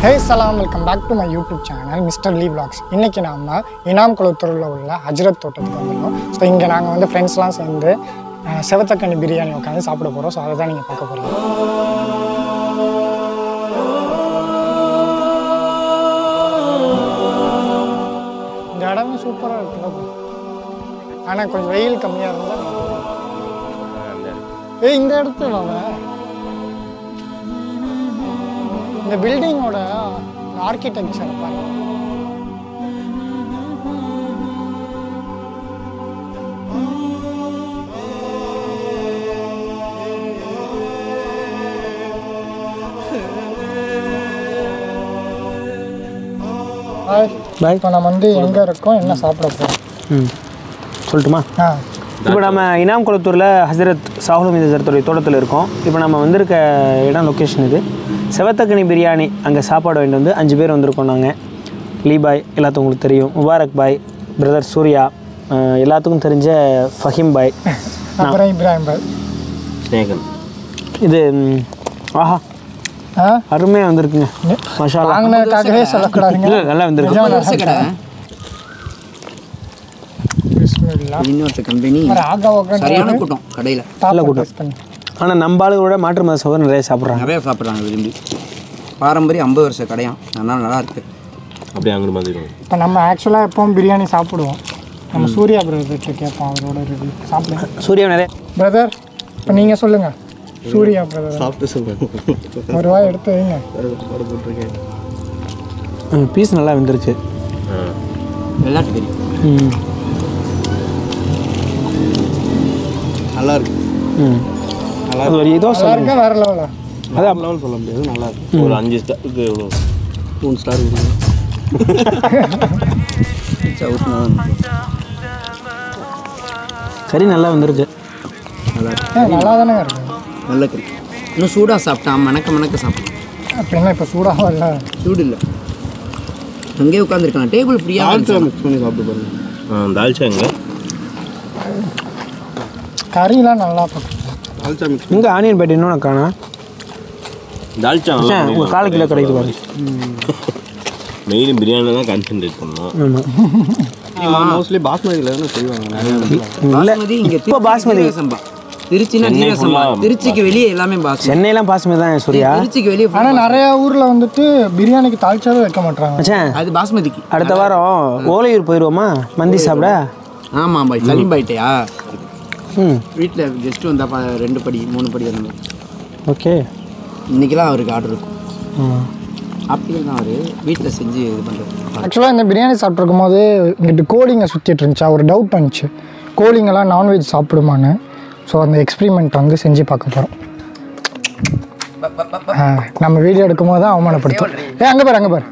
ஹே சலாம் welcome back to my YouTube channel mister Lee vlogs இன்னைக்கு நாம இனாம் குளத்தூரில் உள்ள ஹஜ்ரத் தோட்டத்துக்கு வந்திருக்கோம் ஸோ இங்கே நாங்கள் வந்து ஃப்ரெண்ட்ஸ்லாம் சேர்ந்து அஹ், செவத்தக்கண்ணி பிரியாணி உட்காந்து சாப்பிட போகிறோம் ஸோ அதை தான் நீங்கள் பார்க்க போகிறீங்க இந்த இடமே சூப்பராக இருக்குல்ல ஆனால் கொஞ்சம் வெயில் கம்மியாக இருந்தால் ஏய் இந்த இடத்துல அவன் இந்த பில்டிங்கோட ஆர்கிடெக்சர் பாருங்க பாய் இப்போ நம்ம வந்து எங்கே இருக்கோம் என்ன சாப்பிட போகிறோம் ம் சொல்லட்டுமா ஆ இப்போ நம்ம இனாம் குளத்தூரில் ஹசரத் சாகுல் மீதத்துடைய தோட்டத்தில் இருக்கோம் இப்போ நம்ம வந்திருக்க இடம் லொக்கேஷன் இது செவத்தக்கனி பிரியாணி அங்கே சாப்பாடு வாங்கிட்டு வந்து அஞ்சு பேர் வந்திருக்கோம் நாங்கள் லீ பாய் எல்லாத்துக்கும் உங்களுக்கு தெரியும் முபாரக் பாய் பிரதர் சூர்யா அஹ் எல்லாத்துக்கும் தெரிஞ்ச ஃபஹீம் பாய் அப்புறம் இப்ராஹிம் பாய் ஸ்னேகன் இது ம், ஆஹா ஆ அருமையாக வந்திருக்குங்க மஷா அல்லாஹ். வாங்கினதுக்காகவே சொல்லக்கூடாதுங்க இல்லை நல்லா வந்திருக்கு நிஜமா நல்லா இருக்கு. பிஸ்மில்லா. இன்னொருத்த கம்பெனி அப்புறம் ஆகா உக்காந்து சரியான கூட்டம் கடையில் சாப்பிட taste பண்ணு. ஆனால் நம்ம ஆளுகளோட மாற்று மத சகோதரர் நிறைய சாப்பிட்றாங்க நிறைய சாப்பிட்றாங்க விரும்பி பாரம்பரிய ஐம்பது வருஷ கடையாம் அதனால நல்லா இருக்கு அப்படியே அங்கிட்டு வந்துடுவோம் இப்போ நம்ம ஆக்சுவலாக எப்பவும் பிரியாணி சாப்பிடுவோம் நம்ம சூர்யா பிரதர்கிட்ட கேட்போம் அவரோட ரிவ்யூ சாப்பிடுங்க சூர்யா நிறைய பிரதர் இப்போ நீங்கள் சொல்லுங்கள் சூர்யா பிரதர் சாப்பிட்டு சொல்லுங்க ஒரு ரூபாய் எடுத்து வைங்க பீஸ் நல்லா வந்துருச்சு எல்லாத்துக்கும் தெரியும் ம் நல்லா இருக்கு ம் அது ஒரு இதோ நல்லா இருக்கா வேற லெவலா அதான் லெவல் சொல்ல முடியாது நல்லா இருக்கு ஒரு அஞ்சு ஸ்டாருக்கு எவ்வளோ மூணு ஸ்டார் கறி நல்லா வந்துருக்கு ஏ நல்லா தானே இருக்கு நல்ல கறி இன்னும் சூடாக சாப்பிட்டா மணக்க மணக்க சாப்பிடலாம் அப்போ என்ன இப்போ சூடாக இல்லை சூடு இல்லை அங்கேயே உட்காந்துருக்கலாம் டேபிள் ஃப்ரீயாக மிக்ஸ் பண்ணி சாப்பிட்டு பாருங்க தால்ச்சா எங்க கறிலாம் நல்லா இருக்கும் தால்ச்சா மிக்ஸ் இங்கே ஆனியன் பேட் இன்னொன்று காணா தால்ச்சா நல்லா உங்கள் கால் கிலோ கிடைக்குது பாரு மெயிலும் பிரியாணி தான் கான்சென்ட்ரேட் பண்ணணும் ஆமாம் மோஸ்ட்லி பாஸ்மதியில் தானே செய்வாங்க இல்லை பாஸ்மதி இங்கே இப்போ பாஸ்மதி சம்பா திருச்சினா ஜீரக சம்பா திருச்சிக்கு வெளியே எல்லாமே பாஸ்மதி சென்னையெல்லாம் பாஸ்மதி தான் சூர்யா திருச்சிக்கு வெளியே ஆனால் நிறைய ஊரில் வந்துட்டு பிரியாணிக்கு தாளிச்சாவே வைக்க மாட்டாங்க மச்சான் அது பாஸ்மதிக்கு அடுத்த வாரம் ஓலையூர் போயிடுவோமா மந்தி சாப்பிட ஆமாம் பாய் சலீம் பாய்ட்டையா ம் வீட்டில் கெஸ்ட் வந்தா பா ரெண்டு படி மூணு படி அந்த மாதிரி ஓகே இன்றைக்கெல்லாம் அவருக்கு ஆர்டர் இருக்கும் ம் அப்படியே தான் அவர் வீட்டில் செஞ்சு இது பண்ணுறது ஆக்சுவலாக இந்த பிரியாணி சாப்பிட்ருக்கும் போது இங்கிட்டு கோழிங்க சுற்றிட்டு இருந்துச்சா ஒரு டவுட் வந்துச்சு கோழிங்கெல்லாம் நான்வெஜ் சாப்பிடுமான்னு ஸோ அந்த எக்ஸ்பிரிமெண்ட் வந்து செஞ்சு பார்க்க போகிறோம் நம்ம வீடியோ எடுக்கும்போது தான் அவமானப்படுத்தும் ஏ அங்கே பாரு அங்கே பாரு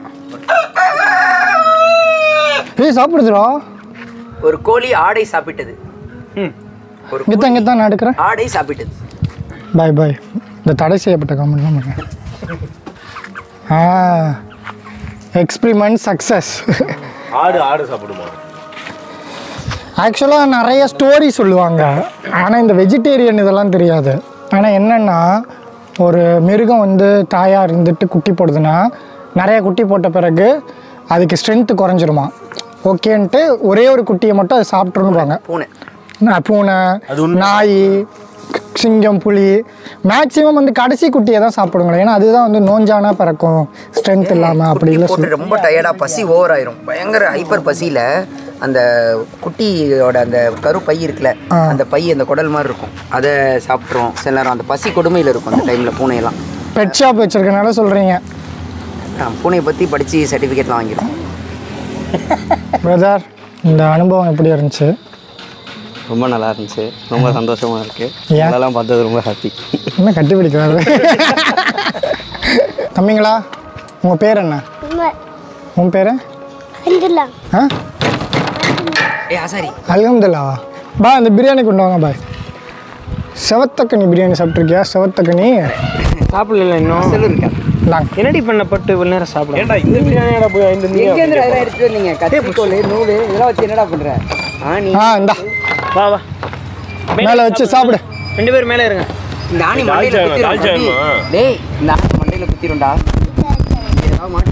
ஏய் சாப்பிடுதுடா ஒரு கோழி ஆடை சாப்பிட்டது ஒரு இங்கே தான் இங்கே தான் நான் எடுக்கிறேன் ஆடை சாப்பிட்டது பாய் பாய் இந்த தடை செய்யப்பட்ட கமெண்ட்லாம் பண்ணுறேன் ஆ எக்ஸ்பிரிமெண்ட் சக்ஸஸ் ஆடு ஆடு சாப்பிடுமா ஆக்சுவலாக நிறைய ஸ்டோரி சொல்லுவாங்க ஆனால் இந்த வெஜிடேரியன் இதெல்லாம் தெரியாது ஆனால் என்னென்னா ஒரு மிருகம் வந்து தாயாக இருந்துட்டு குட்டி போடுதுன்னா நிறைய குட்டி போட்ட பிறகு அதுக்கு ஸ்ட்ரென்த்து குறைஞ்சிருமா ஓகேன்ட்டு ஒரே ஒரு குட்டியை மட்டும் அது சாப்பிட்ருன்னுவாங்க பூனை நா- பூனை நாய் சிங்கம் புலி மேக்ஸிமம் வந்து கடைசி குட்டியை தான் சாப்பிடுங்களேன் ஏன்னா அதுதான் வந்து நோஞ்சானா பிறக்கும் ஸ்ட்ரென்த் இல்லாமல் அப்படி இல்லை போட்டு ரொம்ப டயர்டாக பசி ஓவர் ஆயிரும் பயங்கர ஹைப்பர் பசியில் அந்த குட்டியோட அந்த கரு பை இருக்குல்ல அந்த பை அந்த குடல் மாதிரி இருக்கும் அதை சாப்பிட்றோம் சில நேரம் அந்த பசி கொடுமையில் இருக்கும் அந்த டைமில் பூனையெல்லாம் பெட் ஷாப் வச்சுருக்கனால சொல்கிறீங்க நான் பூனையை பற்றி படித்து சர்டிஃபிகேட்லாம் வாங்கிடும் பிரதர் இந்த அனுபவம் எப்படி இருந்துச்சு ரொம்ப நல்லா இருந்துச்சு ரொம்ப சந்தோஷமா இருக்கு ஏன்? அதெல்லாம் பார்த்தது ரொம்ப ஹாப்பி என்ன கட்டி பிடிக்கிறாரு தம்பிங்களா உங்கள் பேர் என்ன உன் பேர் அந்துலாம் ஆ ஏ ஆசாரி அல்ஹம்துல்லாவா பா இந்த பிரியாணி கொண்டு வாங்க பாய் செவத்தக்கனி பிரியாணி சாப்பிட்ருக்கியா செவத்தக்கனி சாப்பிடல இன்னும் இருக்கா இந்தாங்க என்னடி பண்ணப்பட்டு இவ்வளோ நேரம் சாப்பிட ஏன்டா இந்த பிரியாணியோட போய் இந்த எங்கேருந்து அதெல்லாம் எடுத்துட்டு வந்தீங்க கத்திரிக்கோல் நூல் இதெல்லாம் வச்சு என்னடா பண்ணுற ஆணி ஆ இந்தா வா வா மேலே வச்சு சாப்பிடு ரெண்டு பேர் மேலே இருங்க இந்த ஆணி மண்டையில் தால்ச்சா வேணுமா? குத்திரும் தால்ச்சா வேணுமா? டேய் இந்த ஆணி மண்டையில் குத்திரும்டா ஏதாவது மாட்டி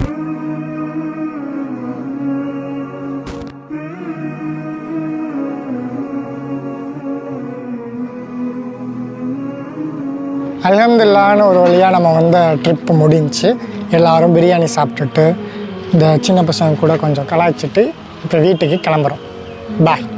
அல்ஹம்துலில்லாஹ்னு ஒரு வழியாக நம்ம வந்த ட்ரிப்பு முடிஞ்சுச்சு எல்லாரும் பிரியாணி சாப்பிட்டுட்டு இந்த சின்ன பசங்க கூட கொஞ்சம் கலாய்ச்சிட்டு இப்போ வீட்டுக்கு கிளம்புறோம் பாய்